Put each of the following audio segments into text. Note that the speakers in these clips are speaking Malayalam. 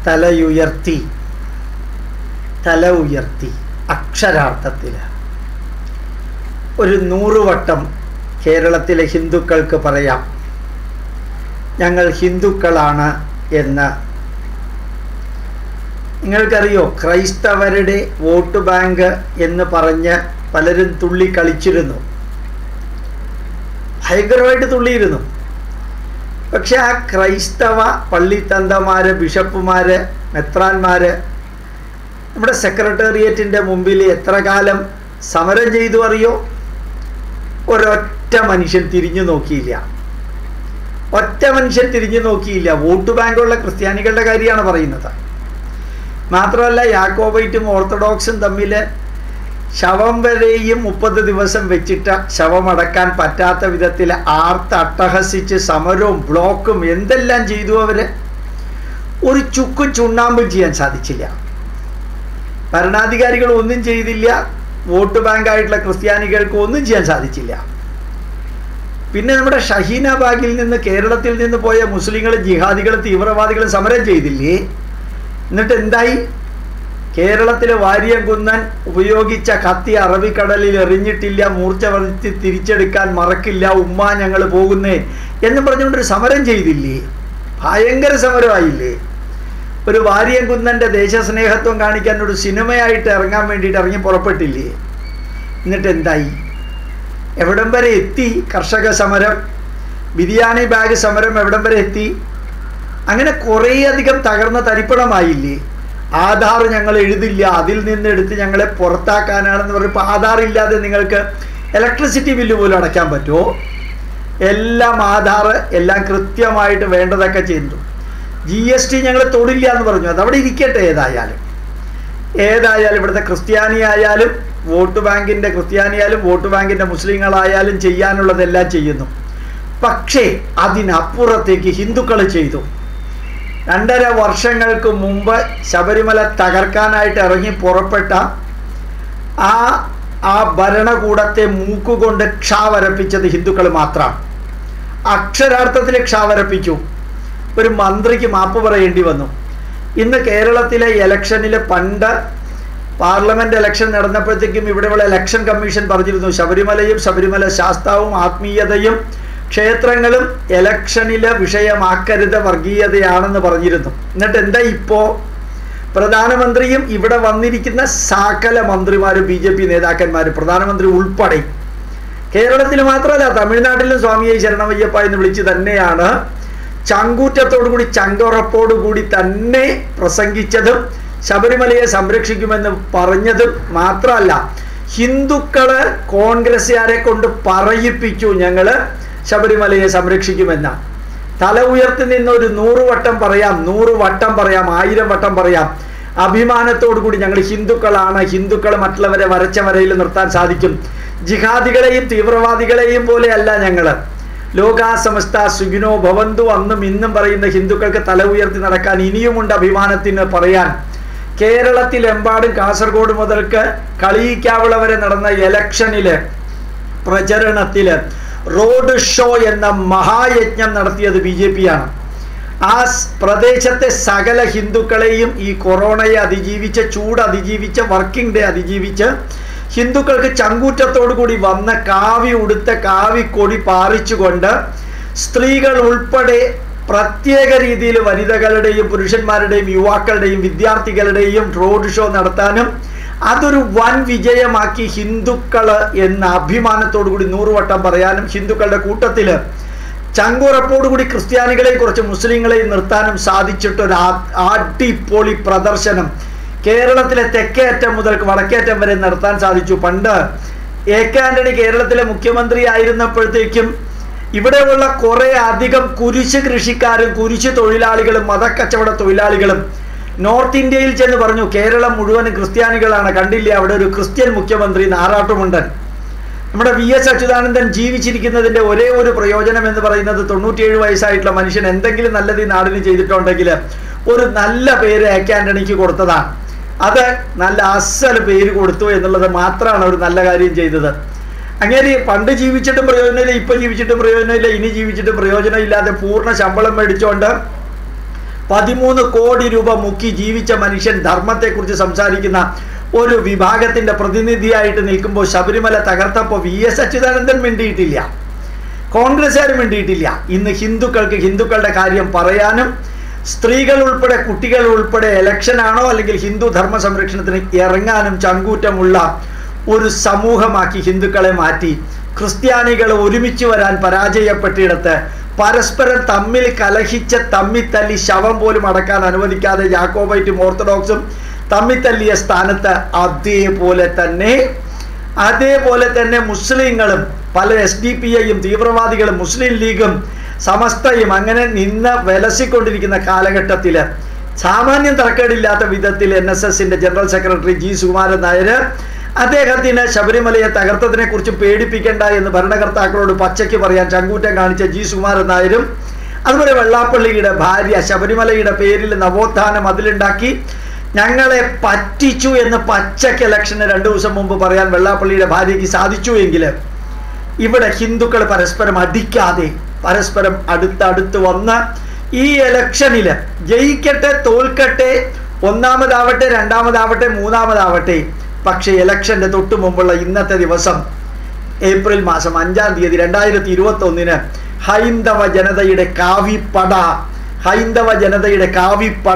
തലയുയർത്തി തല ഉയർത്തി അക്ഷരാർത്ഥത്തിൽ ഒരു നൂറുവട്ടം കേരളത്തിലെ ഹിന്ദുക്കൾക്ക് പറയാം ഞങ്ങൾ ഹിന്ദുക്കളാണ് എന്ന് നിങ്ങൾക്കറിയോ ക്രൈസ്തവരുടെ വോട്ട് ബാങ്ക് എന്ന് പറഞ്ഞ് പലരും തുള്ളി കളിച്ചിരുന്നു ഭയങ്കരമായിട്ട് തുള്ളിയിരുന്നു പക്ഷെ ആ ക്രൈസ്തവ പള്ളിത്തന്തമാര് ബിഷപ്പുമാര് മെത്രാന്മാര് നമ്മുടെ സെക്രട്ടേറിയറ്റിൻ്റെ മുമ്പിൽ എത്ര കാലം സമരം ചെയ്തു അറിയോ ഒരൊറ്റ മനുഷ്യൻ തിരിഞ്ഞു നോക്കിയില്ല ഒറ്റ മനുഷ്യൻ തിരിഞ്ഞു നോക്കിയില്ല വോട്ട് ബാങ്കുള്ള ക്രിസ്ത്യാനികളുടെ കാര്യമാണ് പറയുന്നത് മാത്രമല്ല യാക്കോബൈറ്റും ഓർത്തഡോക്സും തമ്മിൽ ശവം വരെയും മുപ്പത് ദിവസം വെച്ചിട്ട് ശവമടക്കാൻ പറ്റാത്ത വിധത്തിൽ ആർത്ത് അട്ടഹസിച്ച് സമരവും ബ്ലോക്കും എന്തെല്ലാം ചെയ്തു അവര് ഒരു ചുക്കും ചുണ്ണാമ്പും ചെയ്യാൻ സാധിച്ചില്ല ഭരണാധികാരികൾ ഒന്നും ചെയ്തില്ല വോട്ട് ബാങ്കായിട്ടുള്ള ക്രിസ്ത്യാനികൾക്ക് ഒന്നും ചെയ്യാൻ സാധിച്ചില്ല പിന്നെ നമ്മുടെ ഷഹീനാബാഗിൽ നിന്ന് കേരളത്തിൽ നിന്ന് പോയ മുസ്ലിങ്ങളും ജിഹാദികളും തീവ്രവാദികളും സമരം ചെയ്തില്ലേ എന്നിട്ട് എന്തായി കേരളത്തിലെ വാര്യംകുന്നൻ ഉപയോഗിച്ച കത്തി അറബിക്കടലിൽ എറിഞ്ഞിട്ടില്ല മൂർച്ച വരുത്തി തിരിച്ചെടുക്കാൻ മറക്കില്ല ഉമ്മ ഞങ്ങൾ പോകുന്നേ എന്ന് പറഞ്ഞുകൊണ്ടൊരു സമരം ചെയ്തില്ലേ ഭയങ്കര സമരമായില്ലേ ഒരു വാര്യംകുന്നൻ്റെ ദേശസ്നേഹത്വം കാണിക്കാൻ ഒരു സിനിമയായിട്ട് ഇറങ്ങാൻ വേണ്ടിയിട്ട് ഇറങ്ങി പുറപ്പെട്ടില്ലേ എന്നിട്ട് എന്തായി എവിടം വരെ എത്തി കർഷക സമരം ബിരിയാണി ബാഗ് സമരം എവിടം വരെ എത്തി അങ്ങനെ കുറേയധികം തകർന്ന തരിപ്പണമായില്ലേ ആധാർ ഞങ്ങൾ എഴുതില്ല അതിൽ നിന്ന് എടുത്ത് ഞങ്ങളെ പുറത്താക്കാനാണെന്ന് പറയുമ്പോൾ ആധാർ ഇല്ലാതെ നിങ്ങൾക്ക് ഇലക്ട്രിസിറ്റി ബില്ല് പോലും അടയ്ക്കാൻ പറ്റുമോ എല്ലാം ആധാർ എല്ലാം കൃത്യമായിട്ട് വേണ്ടതൊക്കെ ചെയ്തു ജി എസ് ടി ഞങ്ങൾ തൊടില്ല എന്ന് പറഞ്ഞു അത് അവിടെ ഇരിക്കട്ടെ ഏതായാലും ഏതായാലും ഇവിടുത്തെ ക്രിസ്ത്യാനി ആയാലും വോട്ട് ബാങ്കിൻ്റെ ക്രിസ്ത്യാനിയായാലും വോട്ട് ബാങ്കിൻ്റെ മുസ്ലിങ്ങളായാലും ചെയ്യാനുള്ളതെല്ലാം ചെയ്യുന്നു പക്ഷേ അതിനപ്പുറത്തേക്ക് ഹിന്ദുക്കൾ ചെയ്തു രണ്ടര വർഷങ്ങൾക്ക് മുമ്പ് ശബരിമല തകർക്കാനായിട്ട് ഇറങ്ങി പുറപ്പെട്ട ആ ആ ഭരണകൂടത്തെ മൂക്കുകൊണ്ട് ക്ഷാവരപ്പിച്ചത് ഹിന്ദുക്കൾ മാത്രമാണ് അക്ഷരാർത്ഥത്തിൽ ക്ഷാവരപ്പിച്ചു ഒരു മന്ത്രിക്ക് മാപ്പ് പറയേണ്ടി വന്നു ഇന്ന് കേരളത്തിലെ ഇലക്ഷനിൽ പണ്ട് പാർലമെന്റ് ഇലക്ഷൻ നടന്നപ്പോഴത്തേക്കും ഇവിടെയുള്ള ഇലക്ഷൻ കമ്മീഷൻ പറഞ്ഞിരുന്നു ശബരിമലയും ശബരിമല ശാസ്താവും ആത്മീയതയും ക്ഷേത്രങ്ങളും ഇലക്ഷനിലെ വിഷയമാക്കരുത് വർഗീയതയാണെന്ന് പറഞ്ഞിരുന്നു എന്നിട്ട് എന്താ ഇപ്പോ പ്രധാനമന്ത്രിയും ഇവിടെ വന്നിരിക്കുന്ന സകല മന്ത്രിമാരും ബി ജെ പി നേതാക്കന്മാരും പ്രധാനമന്ത്രി ഉൾപ്പെടെ കേരളത്തിൽ മാത്രമല്ല തമിഴ്നാട്ടിലും സ്വാമിയെ ശരണമയ്യപ്പ എന്ന് വിളിച്ച് തന്നെയാണ് ചങ്കൂറ്റത്തോടുകൂടി ചങ്കുറപ്പോടുകൂടി തന്നെ പ്രസംഗിച്ചതും ശബരിമലയെ സംരക്ഷിക്കുമെന്ന് പറഞ്ഞതും മാത്രമല്ല ഹിന്ദുക്കള് കോൺഗ്രസ്സുകാരെ കൊണ്ട് പറയിപ്പിച്ചു ഞങ്ങള് ശബരിമലയെ സംരക്ഷിക്കുമെന്ന തല ഉയർത്തി നിന്ന് ഒരു നൂറ് വട്ടം പറയാം നൂറ് വട്ടം പറയാം ആയിരം വട്ടം പറയാം അഭിമാനത്തോടു കൂടി ഞങ്ങൾ ഹിന്ദുക്കളാണ് ഹിന്ദുക്കൾ മറ്റുള്ളവരെ വരച്ച വരയിൽ നിർത്താൻ സാധിക്കും ജിഹാദികളെയും തീവ്രവാദികളെയും പോലെയല്ല ഞങ്ങള് ലോകാസമസ്ത സുഖിനോ ഭവന്തു അന്നും ഇന്നും പറയുന്ന ഹിന്ദുക്കൾക്ക് തല ഉയർത്തി നടക്കാൻ ഇനിയുമുണ്ട് അഭിമാനത്തിന് പറയാൻ കേരളത്തിലെമ്പാടും കാസർഗോഡ് മുതൽക്ക് കളിയിക്കാവിള വരെ നടന്ന ഇലക്ഷനില് പ്രചരണത്തില് റോഡ് ഷോ എന്ന മഹായജ്ഞം നടത്തിയത് ബി ജെ പി ആണ് ആ പ്രദേശത്തെ സകല ഹിന്ദുക്കളെയും ഈ കൊറോണയെ അതിജീവിച്ച് ചൂട് അതിജീവിച്ച് വർക്കിംഗ് ഡേ അതിജീവിച്ച് ഹിന്ദുക്കൾക്ക് ചങ്കൂറ്റത്തോടു കൂടി വന്ന കാവി ഉടുത്ത കാവി കൊടി പാറിച്ചുകൊണ്ട് സ്ത്രീകൾ ഉൾപ്പെടെ പ്രത്യേക രീതിയിൽ വനിതകളുടെയും പുരുഷന്മാരുടെയും യുവാക്കളുടെയും വിദ്യാർത്ഥികളുടെയും റോഡ് ഷോ നടത്താനും അതൊരു വൻ വിജയമാക്കി ഹിന്ദുക്കള് എന്ന അഭിമാനത്തോടു കൂടി നൂറുവട്ടം പറയാനും ഹിന്ദുക്കളുടെ കൂട്ടത്തില് ചങ്കുറപ്പോടുകൂടി ക്രിസ്ത്യാനികളെയും കുറച്ച് മുസ്ലിങ്ങളെയും നിർത്താനും സാധിച്ചിട്ടൊരു അടിപൊളി പ്രദർശനം കേരളത്തിലെ തെക്കേറ്റം മുതൽ വടക്കേറ്റം വരെ നടത്താൻ സാധിച്ചു പണ്ട് എ കെ ആന്റണി കേരളത്തിലെ മുഖ്യമന്ത്രി ആയിരുന്നപ്പോഴത്തേക്കും ഇവിടെയുള്ള കുറെ അധികം കുരിശ് കൃഷിക്കാരും കുരിശ് തൊഴിലാളികളും മതക്കച്ചവട തൊഴിലാളികളും നോർത്ത് ഇന്ത്യയിൽ ചെന്ന് പറഞ്ഞു കേരളം മുഴുവനും ക്രിസ്ത്യാനികളാണ് കണ്ടില്ല അവിടെ ഒരു ക്രിസ്ത്യൻ മുഖ്യമന്ത്രി നാറാട്ടുമുണ്ടൻ നമ്മുടെ വി എസ് അച്യുതാനന്ദൻ ജീവിച്ചിരിക്കുന്നതിൻ്റെ ഒരേ ഒരു പ്രയോജനം എന്ന് പറയുന്നത് തൊണ്ണൂറ്റിയേഴ് വയസ്സായിട്ടുള്ള മനുഷ്യൻ എന്തെങ്കിലും നല്ലത് ഈ നാടിന് ചെയ്തിട്ടുണ്ടെങ്കിൽ ഒരു നല്ല പേര് എ കെ ആന്റണിക്ക് കൊടുത്തതാണ് അത് നല്ല അസൽ പേര് കൊടുത്തു എന്നുള്ളത് മാത്രമാണ് ഒരു നല്ല കാര്യം ചെയ്തത് അങ്ങനെ പണ്ട് ജീവിച്ചിട്ടും പ്രയോജനമില്ല ഇപ്പം ജീവിച്ചിട്ടും പ്രയോജനമില്ല ഇനി ജീവിച്ചിട്ടും പ്രയോജനമില്ലാതെ പൂർണ്ണ ശമ്പളം മേടിച്ചുകൊണ്ട് പതിമൂന്ന് കോടി രൂപ മുക്കി ജീവിച്ച മനുഷ്യൻ ധർമ്മത്തെക്കുറിച്ച് സംസാരിക്കുന്ന ഒരു വിഭാഗത്തിന്റെ പ്രതിനിധിയായിട്ട് നിൽക്കുമ്പോൾ ശബരിമല തകർത്തപ്പോൾ വി എസ് അച്യുതാനന്ദൻ മിണ്ടിയിട്ടില്ല കോൺഗ്രസ്സുകാർ മിണ്ടിയിട്ടില്ല ഇന്ന് ഹിന്ദുക്കൾക്ക് ഹിന്ദുക്കളുടെ കാര്യം പറയാനും സ്ത്രീകൾ ഉൾപ്പെടെ കുട്ടികൾ ഉൾപ്പെടെ ഇലക്ഷനാണോ അല്ലെങ്കിൽ ഹിന്ദു ധർമ്മ സംരക്ഷണത്തിന് ഇറങ്ങാനും ചങ്കൂറ്റമുള്ള ഒരു സമൂഹമാക്കി ഹിന്ദുക്കളെ മാറ്റി ക്രിസ്ത്യാനികൾ ഒരുമിച്ച് വരാൻ പരാജയപ്പെട്ടിടത്ത് പരസ്പരം തമ്മിൽ കലഹിച്ച് തമ്മിത്തല്ലി ശവം പോലും അടക്കാൻ അനുവദിക്കാതെ യാക്കോബൈറ്റും ഓർത്തഡോക്സും തമ്മിത്തല്ലിയ സ്ഥാനത്ത് അതേപോലെ തന്നെ അതേപോലെ തന്നെ മുസ്ലിങ്ങളും പല എസ് ഡി പി ഐയും തീവ്രവാദികളും മുസ്ലിം ലീഗും സമസ്തയും അങ്ങനെ നിന്ന് വിലസിക്കൊണ്ടിരിക്കുന്ന കാലഘട്ടത്തിൽ സാമാന്യം തറക്കേടില്ലാത്ത വിധത്തിൽ എൻ എസ് എസിന്റെ general secretary G Sukumaran Nair അദ്ദേഹത്തിന് ശബരിമലയെ തകർത്തതിനെ കുറിച്ച് പേടിപ്പിക്കേണ്ട എന്ന് ഭരണകർത്താക്കളോട് പച്ചയ്ക്ക് പറയാൻ ചങ്കൂറ്റം കാണിച്ച ജി സുകുമാരൻ നായരും അതുപോലെ വെള്ളാപ്പള്ളിയുടെ ഭാര്യ ശബരിമലയുടെ പേരിൽ നവോത്ഥാനം അതിലുണ്ടാക്കി ഞങ്ങളെ പറ്റിച്ചു എന്ന് പച്ചക്ക് ഇലക്ഷന് രണ്ടു ദിവസം മുമ്പ് പറയാൻ വെള്ളാപ്പള്ളിയുടെ ഭാര്യയ്ക്ക് സാധിച്ചു എങ്കിൽ ഇവിടെ ഹിന്ദുക്കൾ പരസ്പരം അടിക്കാതെ പരസ്പരം അടുത്തടുത്ത് വന്ന് ഈ ഇലക്ഷനിൽ ജയിക്കട്ടെ തോൽക്കട്ടെ ഒന്നാമതാവട്ടെ രണ്ടാമതാവട്ടെ മൂന്നാമതാവട്ടെ പക്ഷേ ഇലക്ഷന്റെ തൊട്ടു മുമ്പുള്ള ഇന്നത്തെ ദിവസം ഏപ്രിൽ മാസം അഞ്ചാം തീയതി രണ്ടായിരത്തി ഇരുപത്തി ഒന്നിന് ഹൈന്ദവ ജനതയുടെ കാവിപ്പട ഹൈന്ദവ ജനതയുടെ കാവിപ്പട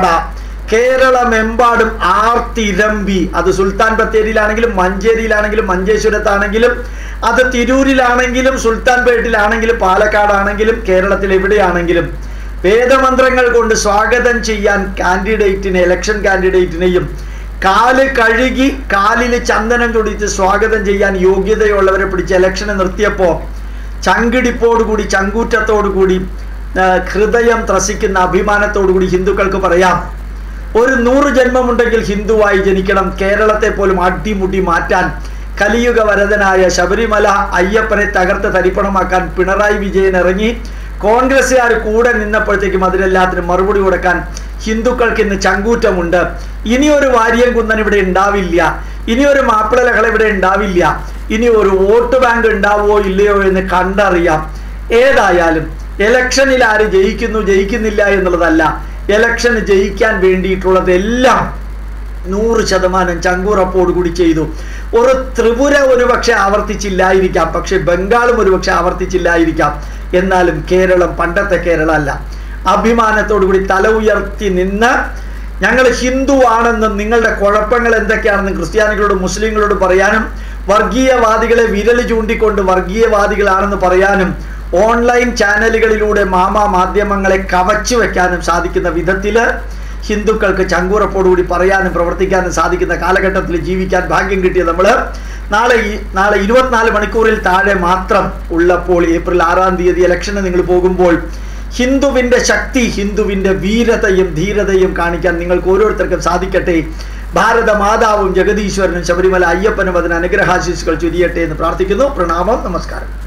കേരളമെമ്പാടും ആർത്തിരമ്പി അത് സുൽത്താൻ ബത്തേരിയിലാണെങ്കിലും മഞ്ചേരിയിലാണെങ്കിലും മഞ്ചേശ്വരത്താണെങ്കിലും അത് തിരൂരിലാണെങ്കിലും സുൽത്താൻ പേട്ടിലാണെങ്കിലും പാലക്കാടാണെങ്കിലും കേരളത്തിൽ എവിടെയാണെങ്കിലും വേദമന്ത്രങ്ങൾ കൊണ്ട് സ്വാഗതം ചെയ്യാൻ കാൻഡിഡേറ്റിനെ ഇലക്ഷൻ കാൻഡിഡേറ്റിനെയും കാല് കഴുകി കാലിൽ ചന്ദനം തൊടിച്ച് സ്വാഗതം ചെയ്യാൻ യോഗ്യതയുള്ളവരെ പിടിച്ച് ഇലക്ഷന് നിർത്തിയപ്പോൾ ചങ്കിടിപ്പോടുകൂടി ചങ്കൂറ്റത്തോടുകൂടി ഹൃദയം ത്രസിക്കുന്ന അഭിമാനത്തോടുകൂടി ഹിന്ദുക്കൾക്ക് പറയാം ഒരു നൂറ് ജന്മമുണ്ടെങ്കിൽ ഹിന്ദുവായി ജനിക്കണം കേരളത്തെ പോലും അടിമുടി മാറ്റാൻ കലിയുഗ വരദനായ ശബരിമല അയ്യപ്പനെ തകർത്ത് തരിപ്പണമാക്കാൻ പിണറായി വിജയൻ ഇറങ്ങി കോൺഗ്രസ്സുകാർ കൂടെ നിന്നപ്പോഴത്തേക്കും അതിനെല്ലാത്തിനും മറുപടി കൊടുക്കാൻ ഹിന്ദുക്കൾക്ക് ഇന്ന് ചങ്കൂറ്റമുണ്ട് ഇനി ഒരു വാര്യം കുന്നൻ ഇവിടെ ഉണ്ടാവില്ല ഇനി ഒരു മാപ്പിള ലഹള ഇവിടെ ഉണ്ടാവില്ല ഇനി ഒരു വോട്ട് ബാങ്ക് ഉണ്ടാവുമോ ഇല്ലയോ എന്ന് കണ്ടറിയാം ഏതായാലും ഇലക്ഷനിൽ ആര് ജയിക്കുന്നു ജയിക്കുന്നില്ല എന്നുള്ളതല്ല ഇലക്ഷന് ജയിക്കാൻ വേണ്ടിയിട്ടുള്ളതെല്ലാം നൂറ് ശതമാനം ചങ്കുറപ്പോടുകൂടി ചെയ്തു ഒരു ത്രിപുര ഒരുപക്ഷെ ആവർത്തിച്ചില്ലായിരിക്കാം പക്ഷെ ബംഗാളും ഒരുപക്ഷെ ആവർത്തിച്ചില്ലായിരിക്കാം എന്നാലും കേരളം പണ്ടത്തെ കേരളം അല്ല അഭിമാനത്തോടുകൂടി തല ഉയർത്തി നിന്ന് ഞങ്ങൾ ഹിന്ദു ആണെന്നും നിങ്ങളുടെ കുഴപ്പങ്ങൾ എന്തൊക്കെയാണെന്നും ക്രിസ്ത്യാനികളോട് മുസ്ലിങ്ങളോട് പറയാനും വർഗീയവാദികളെ വിരൽ ചൂണ്ടിക്കൊണ്ട് വർഗീയവാദികളാണെന്ന് പറയാനും ഓൺലൈൻ ചാനലുകളിലൂടെ മാമാ മാധ്യമങ്ങളെ കവച്ചു വെക്കാനും സാധിക്കുന്ന വിധത്തിൽ ഹിന്ദുക്കൾക്ക് ചങ്കൂറപ്പോടുകൂടി പറയാനും പ്രവർത്തിക്കാനും സാധിക്കുന്ന കാലഘട്ടത്തിൽ ജീവിക്കാൻ ഭാഗ്യം കിട്ടിയ നമ്മൾ നാളെ ഈ നാളെ ഇരുപത്തിനാല് മണിക്കൂറിൽ താഴെ മാത്രം ഉള്ളപ്പോൾ ഏപ്രിൽ ആറാം തീയതി ഇലക്ഷന് നിങ്ങൾ പോകുമ്പോൾ ഹിന്ദുവിന്റെ ശക്തി ഹിന്ദുവിന്റെ വീരതയും ധീരതയും കാണിക്കാൻ നിങ്ങൾക്ക് ഓരോരുത്തർക്കും സാധിക്കട്ടെ ഭാരത മാതാവും ജഗദീശ്വരനും ശബരിമല അയ്യപ്പനും അതിന് അനുഗ്രഹാശീസുകൾ ചൊരിയട്ടെ എന്ന് പ്രാർത്ഥിക്കുന്നു പ്രണാമം നമസ്കാരം